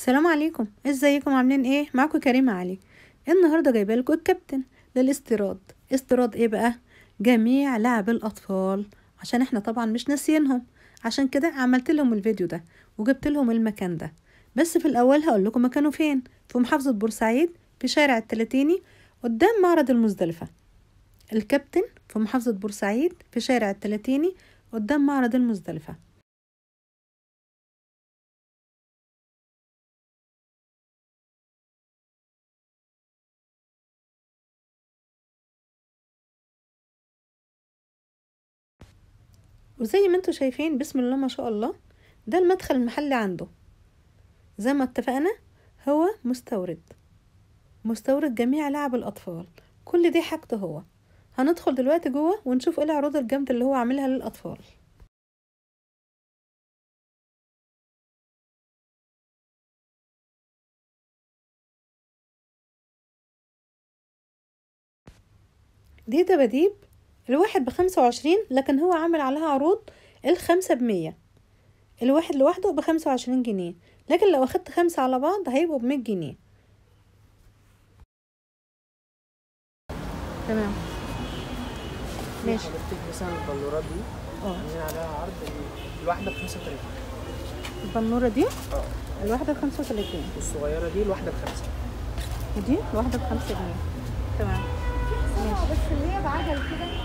السلام عليكم ازيكم عاملين ايه معاكم كريمة علي النهارده جايبه لكم الكابتن للاستيراد استيراد ايه بقى جميع لعب الاطفال عشان احنا طبعا مش ناسيينهم عشان كده عملت لهم الفيديو ده وجبت لهم المكان ده بس في الاول هقول لكم مكانه فين في محافظة بورسعيد في شارع التلاتيني قدام معرض المزدلفة الكابتن في محافظة بورسعيد في شارع التلاتيني قدام معرض المزدلفة وزي ما انتوا شايفين بسم الله ما شاء الله ده المدخل المحلي عنده زي ما اتفقنا هو مستورد مستورد جميع لعب الأطفال كل دي حاجته هو هندخل دلوقتي جوه ونشوف ايه العروض الجامدة اللي هو عاملها للأطفال دي دباديب الواحد بخمسة وعشرين لكن هو عامل عليها عروض الخمسة بمية الواحد لوحده بخمسة وعشرين جنيه لكن لو أخدت خمسة على بعض هيبقوا بمية جنيه تمام ماشي حضرتك مثلا البلورات دي اه عاملين عليها عرض الواحدة ب 35 البنورة دي اه الواحدة بخمسة وتلاتين والصغيرة دي الواحدة بخمسة ودي الواحدة بخمسة جنيه تمام ماشي بس اللي هي بعجل كده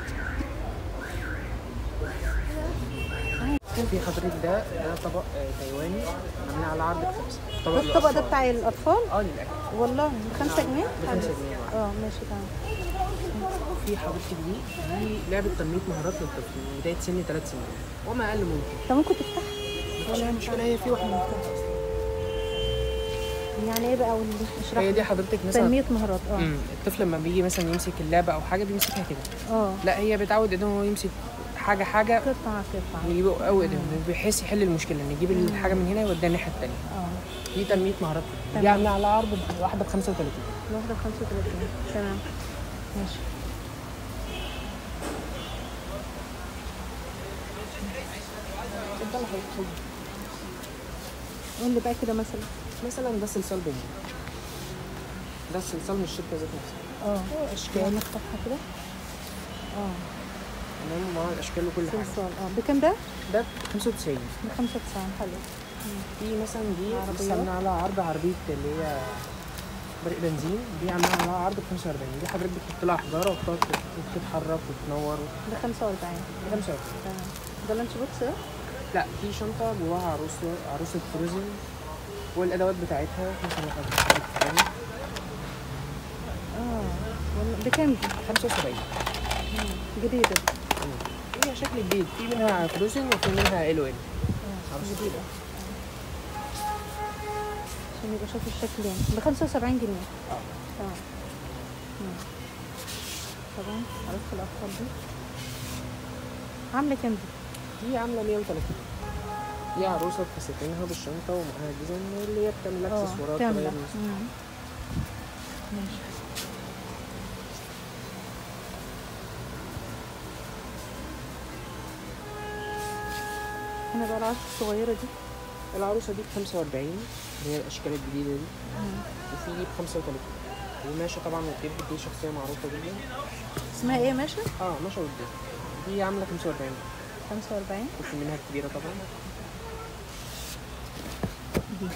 في حضرتك ده ده طبق آه، تايواني عاملين على عرض بخمسة ده الطبق ده بتاع الأطفال اه للأكل والله بخمسة جنيه بخمسة جنيه اه ماشي تمام في حضرتك دي دي لعبة تنمية مهارات للطفل من بداية سن ثلاث سنين وما أقل ممكن انت ممكن تفتح مفيش أي مشكلة هي في واحدة مفتوحة أصلا يعني ايه بقى واللي اشرح هي لي. دي حضرتك مثلا تنمية مهارات اه مم. الطفل لما بيجي مثلا يمسك اللعبة أو حاجة بيمسكها كده اه لا هي بتعود إن هو يمسك حاجة حاجة قطعة قطعة ويجيبوا قوي بحيث يحل المشكله ان يجيب الحاجه من هنا يوديها الناحيه الثانيه اه دي تنميه مهارات تمام. دي عامله على عرض واحده ب 35 الواحدة بخمسة وتلاتين تمام ماشي اتفضل حضرتك قول لي بقى كده مثلا مثلا ده صلصال بنجي ده الصلصال من الشركه ذات نفسها اه هو اشكال يعني نفتحها كده اه تمام مع الاشكال وكل حاجه صلصال اه بكام ده؟ ده ب 95 بخمسة وتسعين حلو في مثلا دي عربيات. لسه عاملين على عرض عربيه اللي هي بريق بنزين دي عاملين على عرض ب 45 دي حضرتك بتحط لها حجاره وبتقعد تتحرك وتنور بخمسة وأربعين ب 45 تمام ده لانش بوكس ده؟ لا في شنطة جواها عروسة عروسة فروزن والأدوات بتاعتها مثلا حضرتك بتتعمل اه والله بكام دي؟ 75 جديدة دي هي شكل جديد في منها فروزن وفي منها ال ال اه جديدة عشان يبقى شوف الشكلين بخمسة وسبعين جنيه اه تمام مم. طبعا عرفت الأطفال دي عاملة كام دي؟ دي عاملة 130 دي عروسة بفساتينها بالشنطة ومعاها جزم اللي هي بتعمل اه اكسسوارات كاملة تغير من- مم. ماشي هنا بقى العروسة الصغيرة دي العروسة دي ب 45 اللي هي الأشكال الجديدة دي وفي دي ب 35 وماشي طبعا والديب دي شخصية معروفة جدا اسمها ايه ماشي؟ اه ماشي والديب دي عاملة 45 خمسة وأربعين وفي منها كبيرة طبعا دي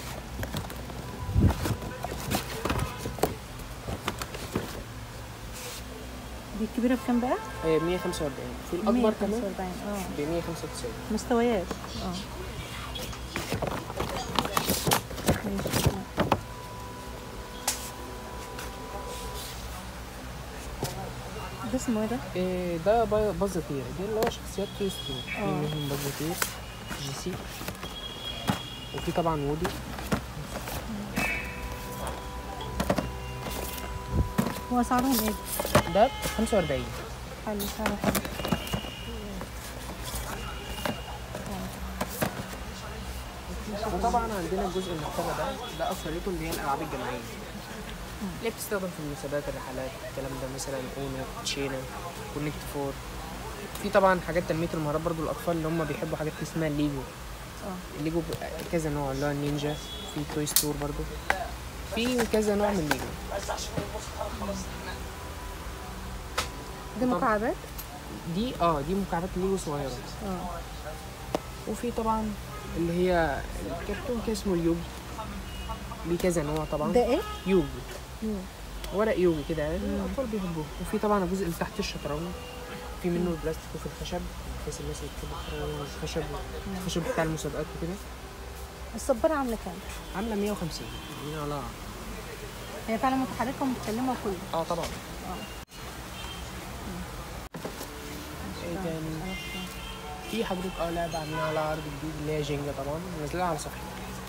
دي الكبيرة بكام بقى؟ هي 145 في الأكبر كمان 145 اه ب 195 مستويات اه ماشي. ده اسمه ايه ده؟ إيه ده با- بازاتير دي اللي هو شخصيات توي ستوري في آه. منهم بازاتير جيسي وفي طبعا وودي هو اسعارهم ايه؟ ده ب 45 حلو سعره حلو وطبعا عندنا الجزء المحتوى ده ده اكثريته اللي هي الالعاب الجماعيه اللي بتستخدم في المسابقات الرحلات الكلام ده مثلا اونو تشينا كونكت فور في طبعا حاجات تنميه المهارات برضو الاطفال اللي هم بيحبوا حاجات اسمها الليجو اه الليجو بيبقى كذا نوع اللي هو النينجا في توي ستور برضو في كذا نوع من ليجو دي طب- مكعبات دي اه دي مكعبات ليجو صغيره اه وفي طبعا اللي هي الكرتون كده اسمه اليوجي ليه كذا نوع طبعا ده ايه يوجي مم. ورق يوجي كده يعني الاطفال بيحبوه وفي طبعا الجزء اللي تحت الشطرنج في منه البلاستيك وفي الخشب بحيث الناس اللي بتحب الشطرنج الخشب الخشب بتاع المسابقات وكده الصبارة عاملة كام؟ عامله 150 جنيه على هي فعلا متحركة ومتكلمة وكله اه طبعا ايه تاني في حضرتك اه لعبه عاملينها على عرض جديد اللي هي جينجا طبعا نازلها على صفحتي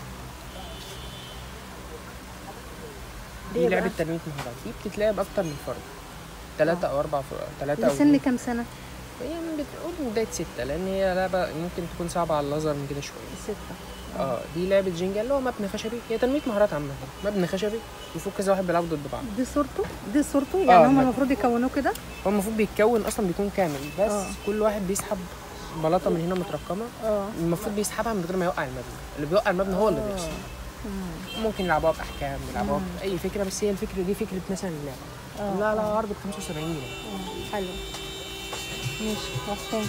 دي دي بقى؟ لعبه تنميه مهارات دي بتتلعب اكتر من فرد ثلاثة أو أربع فرق ثلاثة أو لسن كام سنة؟ هي من بتقول من بداية ستة لأن هي لعبة ممكن تكون صعبة على النظر من كده شوية ستة اه دي لعبة جينجا اللي هو مبنى خشبي هي تنمية مهارات عامة مبنى خشبي وفوق كذا واحد بيلعبوا ضد بعض دي صورته دي صورته يعني آه، هم ما- المفروض يكونوه كده هو المفروض بيتكون أصلا بيكون كامل بس آه. كل واحد بيسحب بلاطة من هنا مترقمة اه المفروض بيسحبها من غير ما يوقع المبنى اللي بيوقع المبنى هو اللي بيخسر ممكن يلعبوها بأحكام يلعبوها بأي فكرة بس هي الفكرة دي فكرة مثلا اللعبة آه، لا لا عرض ب 75 جنيه آه، حلو ماشي واحد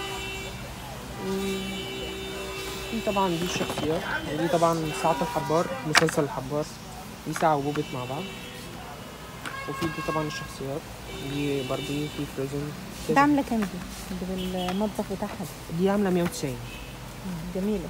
في طبعا دي الشخصيات ودي طبعا ساعة الحبار مسلسل الحبار دي ساعة وبوبت مع بعض وفي دي طبعا الشخصيات دي باربي في فروزن ده عاملة كام دي؟ دي بالمطبخ بتاعها دي دي عاملة 190 مم، جميلة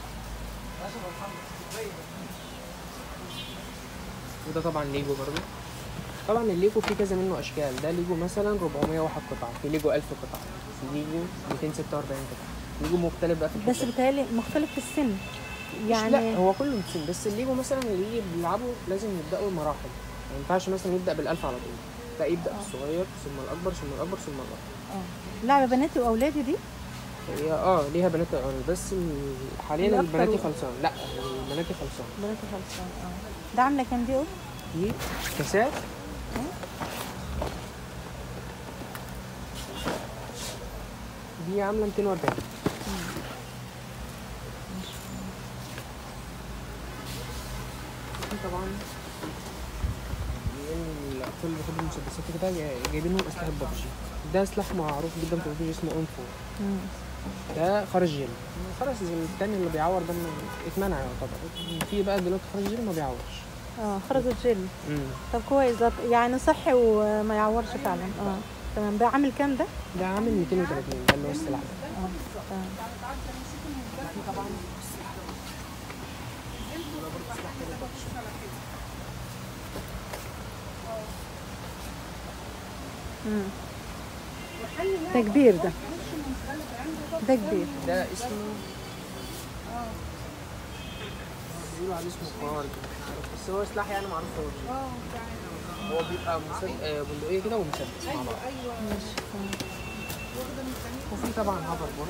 وده طبعا ليجو برضو طبعا الليجو فيه كذا منه اشكال ده ليجو مثلا 401 قطعة في ليجو 1000 قطعة في ليجو 246 قطعة ليجو مختلف بقى في بس الحتة. بتهيألي مختلف في السن يعني لا يعني هو كله متسم بس الليجو مثلا اللي يجي بيلعبوا لازم يبداوا مراحل ما ينفعش مثلا يبدا بالالف على طول لا يبدا بالصغير ثم الاكبر ثم الاكبر ثم الاكبر اه لعبة بناتي واولادي دي هي اه ليها بنات وأولاد، بس ال- حاليا الأكتر البناتي و- خلصان لا البناتي خلصان بناتي خلصان اه ده عاملة كام دي قول؟ دي كاسات دي عامله 240 في طبعا من الاطفال اللي بيحبوا المسدسات كده جاي- جايبين لهم اسلحه ببجي ده سلاح معروف جدا في ببجي اسمه اون فور مم. ده خرج جيل خلاص التاني اللي بيعور ده م- اتمنع يعتبر في بقى دلوقتي خرج جيل ما بيعورش اه خرج الجل امم طب كويس ده يعني صحي وما يعورش فعلا اه تمام ده عامل كام ده؟ ده عامل 230 ده اللي هو السلاح ده اه تمام مم. ده كبير ده ده كبير ده اسمه بيقولوا عليه اسمه قوار بس هو سلاح يعني معروف هو هو بيبقى مسد... آه، بندقية كده ومسدس مع بعض ماشي تمام. وفي طبعا هافر بورد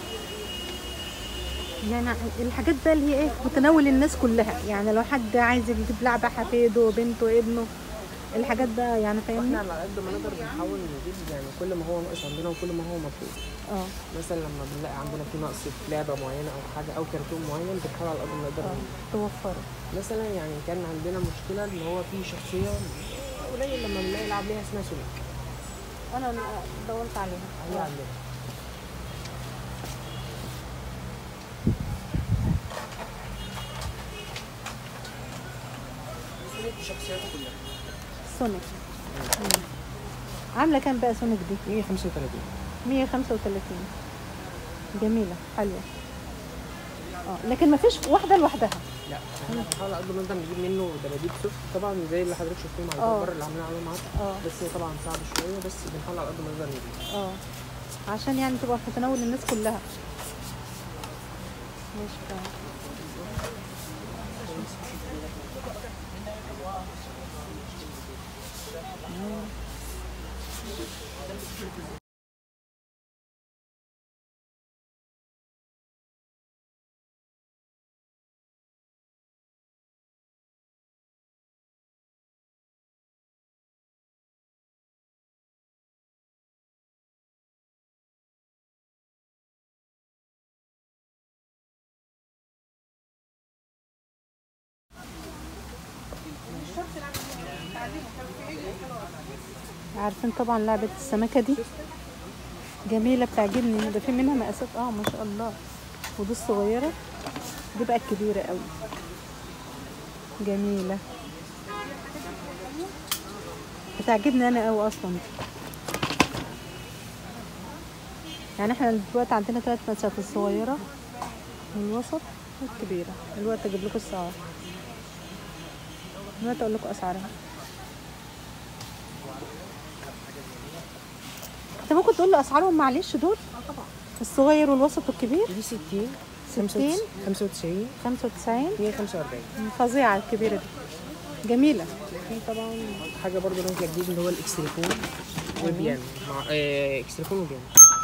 يعني الحاجات بقى اللي هي ايه متناول الناس كلها يعني لو حد عايز يجيب لعبه حفيده بنته ابنه الحاجات بقى يعني واحنا فاهمني على قد ما نقدر بنحاول نجيب يعني كل ما هو ناقص عندنا وكل ما هو مطلوب اه مثلا لما بنلاقي عندنا في نقص في لعبة معينة أو حاجة أو كرتون معين بنحاول على قد ما نقدر اه توفره مثلا يعني كان عندنا مشكلة إن هو في شخصية قليل لما بنلاقي لعب ليها اسمها سونيك انا دورت عليها هي عندنا سونيك بشخصياته كلها سونيك مم. عامله كام بقى سونيك دي 135 135 جميله حلوه اه لكن ما فيش واحده لوحدها لا احنا بنحاول على قد ما نقدر نجيب منه دباديب سوفت طبعا زي اللي حضرتك شفتهم على اه. البر اللي عاملين عليهم عرض اه بس هي طبعا صعب شويه بس بنحاول على قد ما نقدر نجيب اه عشان يعني تبقى في تناول الناس كلها ماشي تمام عارفين طبعا لعبة السمكة دي جميلة بتعجبني ده في منها مقاسات اه ما شاء الله ودي الصغيرة دي بقى الكبيرة قوي جميلة بتعجبني انا قوي اصلا دي. يعني احنا دلوقتي عندنا ثلاث مقاسات الصغيرة والوسط والكبيرة دلوقتي اجيب لكم السعر دلوقتي اقول لكم اسعارها انت ممكن تقول لي اسعارهم معلش دول الصغير والوسط والكبير دي 60 60 95 95 145 فظيعة الكبيرة دي جميلة في طبعا حاجه برضه نازله جديد اللي هو الاكستريفون والبيانو مع آه اكستريفون وبيانو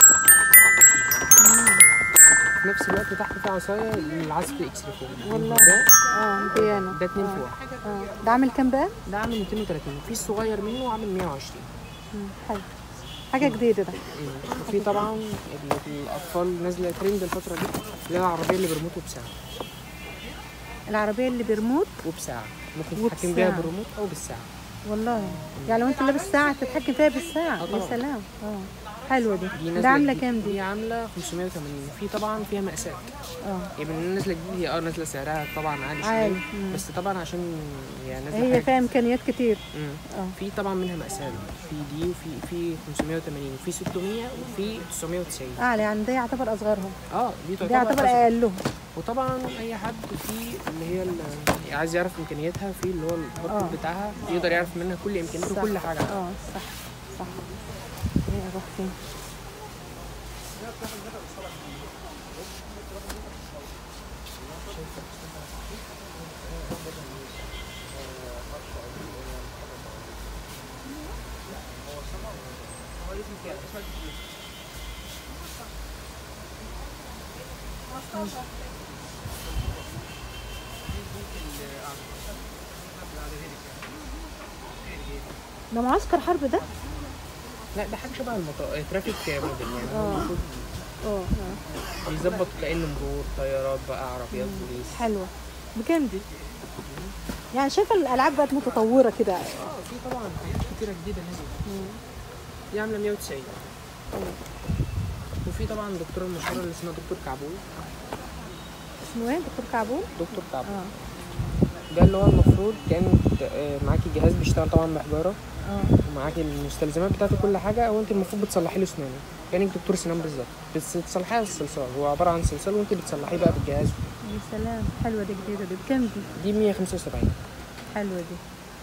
في نفس الوقت تحت في عصايه للعزف اكستريفون والله. ده اه بيانو ده 2 في 1 اه ده عامل كام بقى؟ ده عامل 230 في الصغير منه عامل 120 مم، حلو حاجة جديدة ده مم. وفي طبعا ال- الاطفال نازله ترند الفتره دي اللي هي العربيه اللي بريموت وبساعه العربية اللي بريموت وبساعه ممكن تتحكم بيها وبساعة. بالريموت او بالساعه والله يعني لو انت لابس ساعة تتحكم فيها بالساعة آه يا طبعا. سلام اه حلوة دي دي ده عاملة جديد. كام دي؟ دي عامله 580 في طبعا فيها مقاسات اه يعني من نازله جديد هي اه نازله سعرها طبعا عالي عالي. شويه مم. بس طبعا عشان يعني نازله هي حاجة. فيها امكانيات كتير مم. اه في طبعا منها مقاسات في دي وفي في 580 وفي 600 وفي 990 اعلى يعني ده يعتبر اصغرهم اه دي ده تعتبر يعتبر أصغر. اقلهم وطبعا اي حد في اللي هي ال- عايز يعرف امكانياتها في اللي هو آه. الباركود بتاعها يقدر يعرف منها كل امكانيات صح. وكل حاجه اه صح صح ايه اروح فين ده معسكر حرب ده لا ده حاجه شبه المطار ترافيك موديل يعني هو آه. المفروض اه اه بيظبط كأنه مرور طيارات بقى عربيات بوليس حلوه بكام دي يعني شايفه الالعاب بقت متطوره كده اه في طبعا حاجات كتيره جديده نزلت دي عامله 190 وفي طبعا دكتور المشهوره اللي اسمها دكتور كعبول اسمه ايه دكتور كعبول دكتور كعبول اه ده اللي هو المفروض كان آه، معاكي جهاز بيشتغل طبعا بحجاره اه ومعاكي المستلزمات بتاعته كل حاجه وانت المفروض بتصلحي له اسنانه كانك دكتور سنان بالظبط بس بتصلحيها على الصلصال هو عباره عن صلصال وانت بتصلحيه بقى بالجهاز يا سلام حلوه دي جديده دي بكام دي دي 175 حلوه دي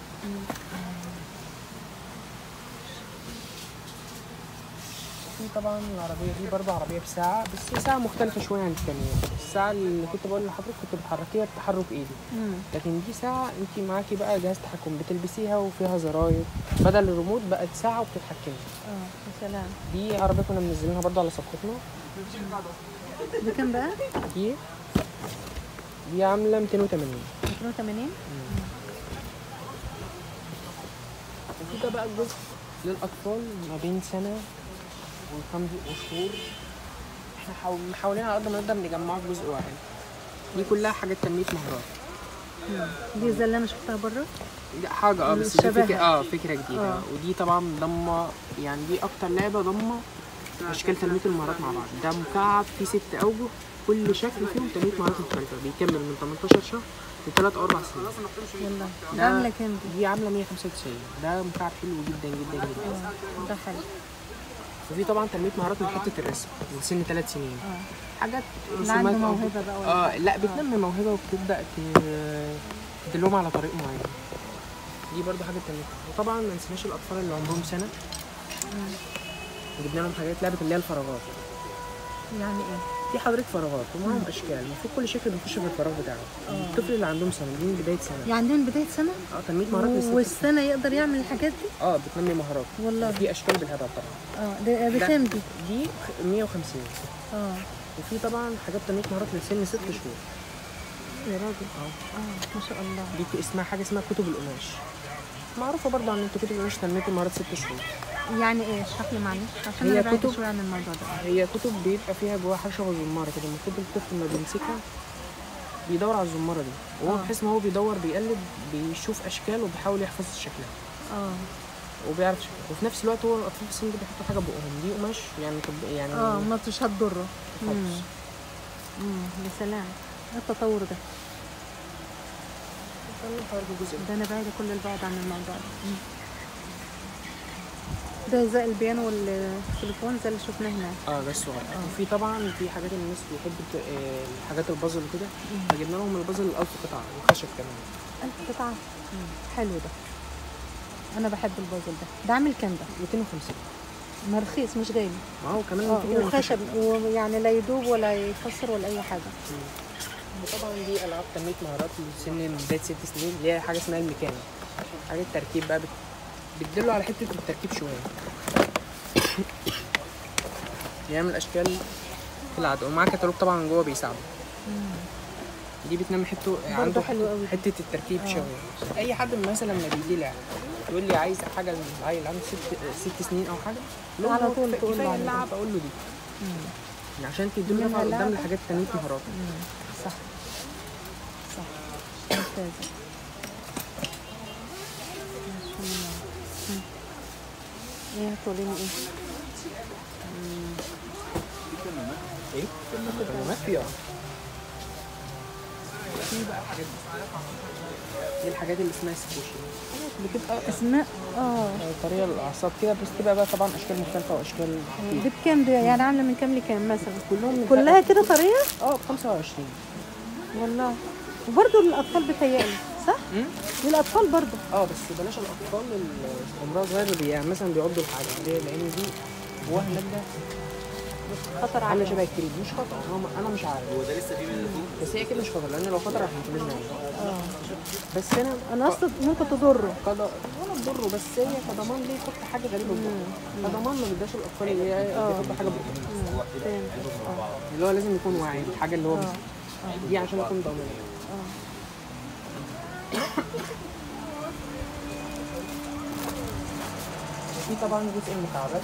في طبعا العربيه دي برضه عربيه بساعه بس هي ساعه مختلفه شويه عن التانية الساعه اللي كنت بقول لحضرتك كنت بتحركيها بتحرك ايدي مم. لكن دي ساعه انت معاكي بقى جهاز تحكم بتلبسيها وفيها زراير بدل الريموت بقت ساعه وبتتحكمي اه يا سلام دي عربيه كنا منزلينها برضه على صفحتنا بكام بقى دي دي عامله 280 280 وفي ده بقى الجزء للاطفال ما بين سنه وخمس شهور احنا حاول- محاولين على قد ما نقدر نجمعه في جزء واحد دي كلها حاجات تنميه مهارات دي زي اللي انا شفتها بره دي حاجه اه بس دي شبهها. فكره اه فكره جديده آه. آه. ودي طبعا ضمه يعني دي اكتر لعبه ضمه اشكال تنميه المهارات مع بعض ده مكعب فيه ست اوجه كل شكل فيهم تنميه مهارات مختلفه بيكمل من 18 شهر لثلاث او اربع سنين والله ده ده- عامله كام دي دي عامله 195 ده مكعب حلو جدا جدا جدا اه ده حلو وفي طبعا تنميه مهارات من حته الرسم من سن ثلاث سنين اه حاجات اللي عنده رسومات أو- موهبه بقى ولا اه لا بتنمي موهبه وبتبدا ت- تدلهم على طريق معين دي برضو حاجه تانية وطبعا ما نسيناش الاطفال اللي عمرهم سنه جبنا لهم حاجات لعبه اللي هي الفراغات يعني ايه في حضرتك فراغات ومعاهم اشكال المفروض كل شكل بيخش في الفراغ بتاعه الطفل اللي عندهم سنه دي من بدايه سنه يعني عندهم بدايه سنه اه تنميه مهارات للست والسنه يقدر يعمل الحاجات دي اه بتنمي مهارات والله في اشكال بالهبل طبعا اه ده بكام دي دي 150 اه وفي طبعا حاجات تنميه مهارات لسن ست شهور يا راجل اه ما شاء الله دي اسمها حاجه اسمها كتب القماش معروفه برضه عن كتب القماش تنميه المهارات ست شهور يعني ايه اشرح لي معلش عشان هي انا بعيد كتب- شويه عن الموضوع ده هي كتب بيبقى فيها جواها حشوه وزماره كده المفروض الطفل ما بيمسكها بيدور على الزماره دي وهو آه. بحيث ما هو بيدور بيقلب بيشوف اشكال وبيحاول يحفظ شكلها اه وبيعرف شكلها وفي نفس الوقت هو الاطفال في السن ده بيحطوا حاجه بقهم دي قماش يعني طب يعني اه ما مش هتضره مم. خالص امم يا سلام إيه التطور ده خلينا نحاول الجزء ده ده انا بعيده كل البعد عن الموضوع ده مم. ده زي البيانو والتليفون زي اللي شفناه هناك اه ده الصغير آه. وفي طبعا في حاجات الناس بتحب ت- آه، الحاجات البازل وكده فجبنا لهم البازل الألف قطعة وخشب كمان ألف قطعة حلو ده أنا بحب البازل ده ده عامل كام ده؟ 250 ما رخيص مش غالي ما هو كمان اه في كده وخشب ويعني لا يدوب ولا يكسر ولا أي حاجة وطبعا دي ألعاب تنمية مهارات لسن من بداية ست سنين اللي هي حاجة اسمها الميكانيك حاجة تركيب بقى بت... بتدله على حتة التركيب شوية يعمل أشكال في العدو ومعاه كتالوج طبعا جوه بيساعده دي بتنمي حته عنده حلو حتة, قوي. حتة التركيب آه. شوية أي حد مثلا لما بيجي لي يقول لي عايز حاجة للعيل عنده ست ست سنين أو حاجة له على هو طول كفاية- تقول له كفاية على اللعب أقول له دي يعني عشان تديله منها دفعة قدام لعبة. لحاجات تنمية مهارات مم. صح صح ممتازة ما شاء الله مم. ايه هتقوليني ايه؟ ايه؟ كلمات فيها في بقى حاجات دي الحاجات اللي اسمها سكوشي بتبقى اسماء اه طريقة الأعصاب كده بس تبقى بقى طبعا أشكال مختلفة وأشكال كتير دي بكام دي يعني عاملة من كام لكام مثلا؟ كلهم من كلها كده طريقة؟ اه ب 25 والله وبرضه للأطفال بتهيألي صح؟ مم؟ للأطفال برضه اه بس بلاش الأطفال ال- عمرها صغير اللي بي- يعني مثلا بيعضوا الحاجة ليه؟ لأن دي جواها مادة خطر عاملة عليهم شبه الكريم مش خطر هو أنا مش عارف هو ده لسه فيه بس هي أكيد مش خطر لأن لو خطر احنا مش هنعمل اه بس هنا أنا قصدي ممكن تضره قضى ولا تضره بس هي كضمان ليه يحط حاجة غريبة جوه كضمان ما بداش الأطفال اللي هي بيحط حاجة بقهم فهمت اه اللي هو لازم يكون واعي الحاجة اللي هو اه بيس- دي عشان يكون ضامن اه في طبعا جزء المكعبات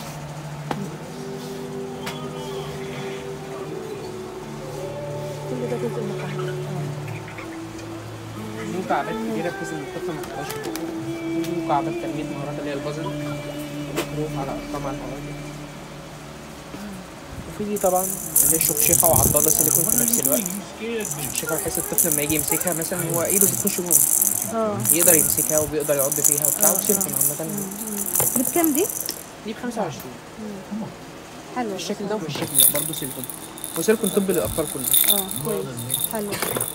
كل ده جزء مكعب دي مكعبات كبيرة بحيث إن الطفل ما يبقاش دي مكعبات تنمية مهارات اللي هي البازل مكروف على أرقام على الحواجز وفي دي طبعا اللي هي الشكشكة وعضادة سيليكون في نفس الوقت الشكشكة بحيث الطفل لما يجي يمسكها مثلا هو إيده بتخش جوه اه يقدر يمسكها وبيقدر يعض فيها وبتاع آه، وسيليكون عامة دي بكام دي؟ دي ب 25 حلو الشكل ده وفي الشكل ده برضه سيليكون وسيليكون طبي للأطفال كلها اه كويس حلو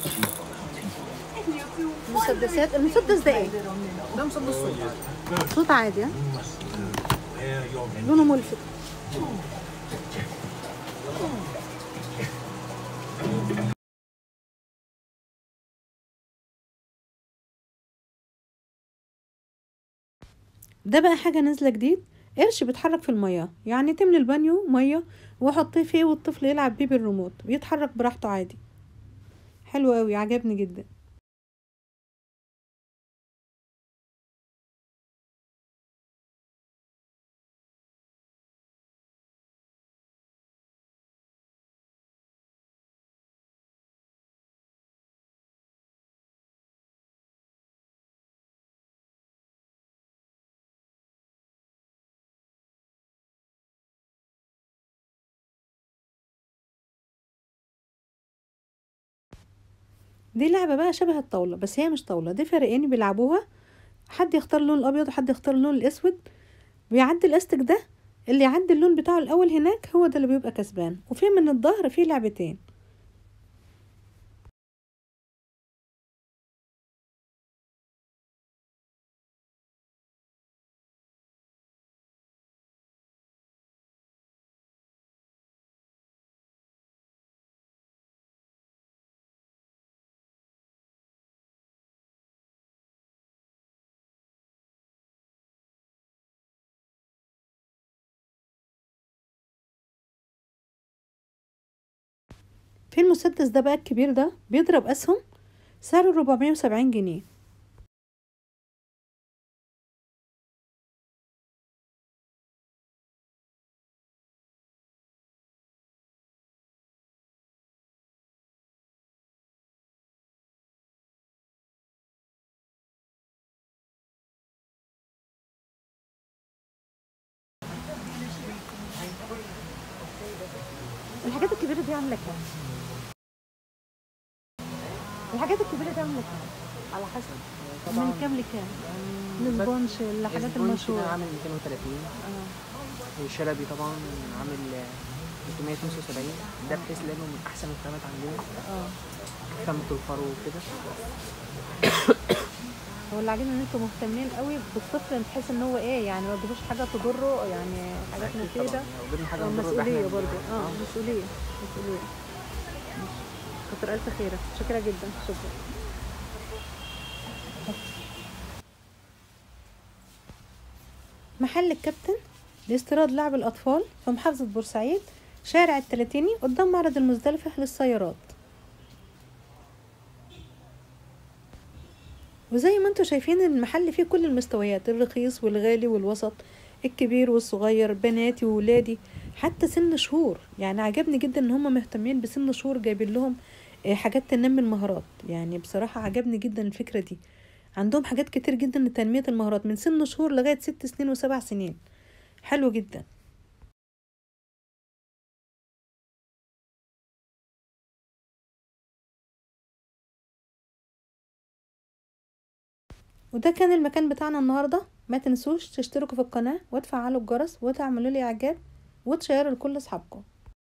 مسدسات المسدس ده ايه؟ ده مسدس صوت صوت عادي ها؟ لونه ملفت ده بقى حاجة نازلة جديد قرش بيتحرك في المية يعني تملي البانيو مية وحطيه فيه والطفل يلعب بيه بالريموت بيتحرك براحته عادي حلو قوي عجبني جدا دي لعبة بقى شبه الطاولة بس هي مش طاولة دي فريقين بيلعبوها حد يختار اللون الأبيض وحد يختار اللون الأسود بيعدي الأستك ده اللي يعدي اللون بتاعه الأول هناك هو ده اللي بيبقى كسبان وفي من الظهر في لعبتين في المسدس ده بقى الكبير ده بيضرب أسهم سعره 470 جنيه عامله كام الحاجات الكبيره دي عامله كام على حسب طبعا من كام لكام يعني السبونش الحاجات السبونش ده المشهوره عامل 230 اه الشلبي طبعا عامل 375 ده بحيث لانه من احسن الخامات عندنا اه خامة الفرو وكده هو اللي عاجبني ان انتوا مهتمين قوي بالطفل بحيث ان هو ايه يعني ما تجيبوش حاجه تضره يعني حاجات أكيد مفيده طبعاً. لو جبنا حاجة آه، نضره يبقى مسؤوليه إحنا- برضه اه مسؤوليه مسؤوليه ماشي. كتر الف خيرك شكرا جدا شكرا محل الكابتن لاستيراد لعب الأطفال في محافظة بورسعيد شارع التلاتيني قدام معرض المزدلفة للسيارات وزي ما انتوا شايفين المحل فيه كل المستويات الرخيص والغالي والوسط الكبير والصغير بناتي وولادي حتى سن شهور يعني عجبني جدا ان هم مهتمين بسن شهور جايبين لهم آه، حاجات تنمي المهارات يعني بصراحة عجبني جدا الفكرة دي عندهم حاجات كتير جدا لتنمية المهارات من سن شهور لغاية ست سنين وسبع سنين حلو جدا وده كان المكان بتاعنا النهاردة ما تنسوش تشتركوا في القناة وتفعلوا الجرس وتعملوا لي اعجاب وتشيروا لكل اصحابكم